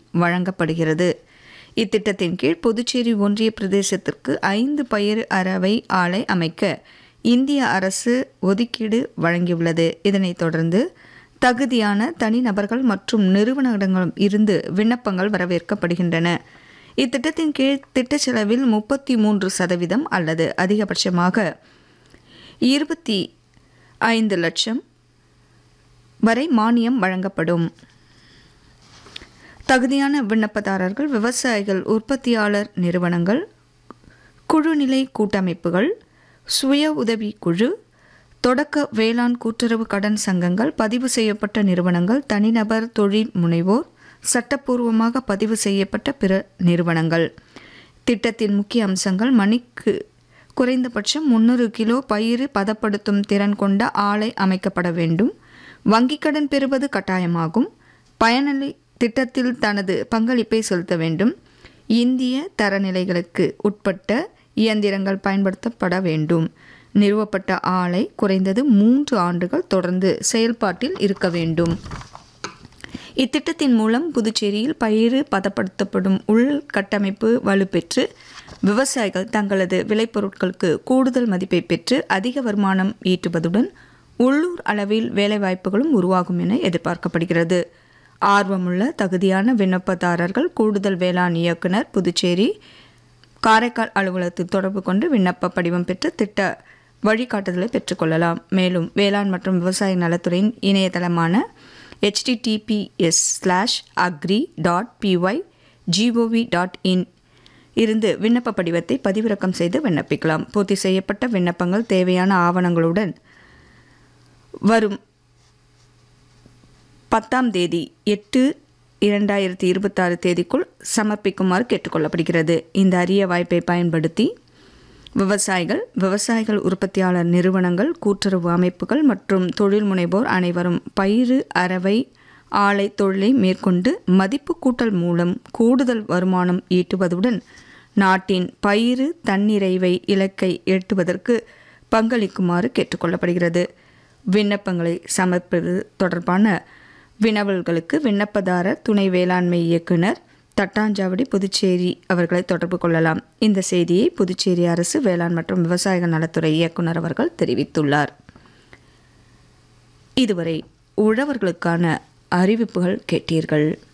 வழங்கப்படுகிறது இத்திட்டத்தின் கீழ் புதுச்சேரி ஒன்றிய பிரதேசத்திற்கு ஐந்து பயிர் அறவை ஆலை அமைக்க இந்திய அரசு ஒதுக்கீடு வழங்கியுள்ளது இதனைத் தொடர்ந்து தகுதியான தனிநபர்கள் மற்றும் நிறுவனங்களிடம் இருந்து விண்ணப்பங்கள் வரவேற்கப்படுகின்றன இத்திட்டத்தின் கீழ் திட்ட செலவில் முப்பத்தி மூன்று சதவீதம் அல்லது அதிகபட்சமாக இருபத்தி ஐந்து லட்சம் வரை மானியம் வழங்கப்படும் தகுதியான விண்ணப்பதாரர்கள் விவசாயிகள் உற்பத்தியாளர் நிறுவனங்கள் குழுநிலை கூட்டமைப்புகள் சுய உதவி குழு தொடக்க வேளாண் கூட்டுறவு கடன் சங்கங்கள் பதிவு செய்யப்பட்ட நிறுவனங்கள் தனிநபர் தொழில் முனைவோர் சட்டப்பூர்வமாக பதிவு செய்யப்பட்ட பிற நிறுவனங்கள் திட்டத்தின் முக்கிய அம்சங்கள் மணிக்கு குறைந்தபட்சம் முன்னூறு கிலோ பயிர் பதப்படுத்தும் திறன் கொண்ட ஆலை அமைக்கப்பட வேண்டும் வங்கிக் கடன் பெறுவது கட்டாயமாகும் பயனாளி திட்டத்தில் தனது பங்களிப்பை செலுத்த வேண்டும் இந்திய தரநிலைகளுக்கு உட்பட்ட இயந்திரங்கள் பயன்படுத்தப்பட வேண்டும் நிறுவப்பட்ட ஆலை குறைந்தது மூன்று ஆண்டுகள் தொடர்ந்து செயல்பாட்டில் இருக்க வேண்டும் இத்திட்டத்தின் மூலம் புதுச்சேரியில் பயிர் பதப்படுத்தப்படும் உள்கட்டமைப்பு வலுப்பெற்று விவசாயிகள் தங்களது விளைபொருட்களுக்கு கூடுதல் மதிப்பை பெற்று அதிக வருமானம் ஈட்டுவதுடன் உள்ளூர் அளவில் வேலைவாய்ப்புகளும் உருவாகும் என எதிர்பார்க்கப்படுகிறது ஆர்வமுள்ள தகுதியான விண்ணப்பதாரர்கள் கூடுதல் வேளாண் இயக்குனர் புதுச்சேரி காரைக்கால் அலுவலகத்தில் தொடர்பு கொண்டு விண்ணப்ப படிவம் பெற்று திட்ட வழிகாட்டுதலை பெற்றுக்கொள்ளலாம் மேலும் வேளாண் மற்றும் விவசாய நலத்துறையின் இணையதளமான HTTPS slash agri dot PY GOV dot IN இருந்து விண்ணப்ப படிவத்தை பதிவிறக்கம் செய்து விண்ணப்பிக்கலாம் பூர்த்தி செய்யப்பட்ட விண்ணப்பங்கள் தேவையான ஆவணங்களுடன் வரும் பத்தாம் தேதி எட்டு இரண்டாயிரத்தி இருபத்தாறு தேதிக்குள் சமர்ப்பிக்குமாறு கேட்டுக்கொள்ளப்படுகிறது இந்த அரிய வாய்ப்பை பயன்படுத்தி விவசாயிகள் விவசாயிகள் உற்பத்தியாளர் நிறுவனங்கள் கூட்டுறவு அமைப்புகள் மற்றும் தொழில் முனைவோர் அனைவரும் பயிறு அறவை ஆலை தொழிலை மேற்கொண்டு மதிப்பு கூட்டல் மூலம் கூடுதல் வருமானம் ஈட்டுவதுடன் நாட்டின் பயிறு தன்னிறைவை இலக்கை எட்டுவதற்கு பங்களிக்குமாறு கேட்டுக்கொள்ளப்படுகிறது விண்ணப்பங்களை சமர்ப்பது தொடர்பான வினவல்களுக்கு விண்ணப்பதாரர் துணை வேளாண்மை இயக்குனர் தட்டாஞ்சாவடி புதுச்சேரி அவர்களை தொடர்பு கொள்ளலாம் இந்த செய்தியை புதுச்சேரி அரசு வேளாண் மற்றும் விவசாயிகள் நலத்துறை இயக்குனர் அவர்கள் தெரிவித்துள்ளார் இதுவரை உழவர்களுக்கான அறிவிப்புகள் கேட்டீர்கள்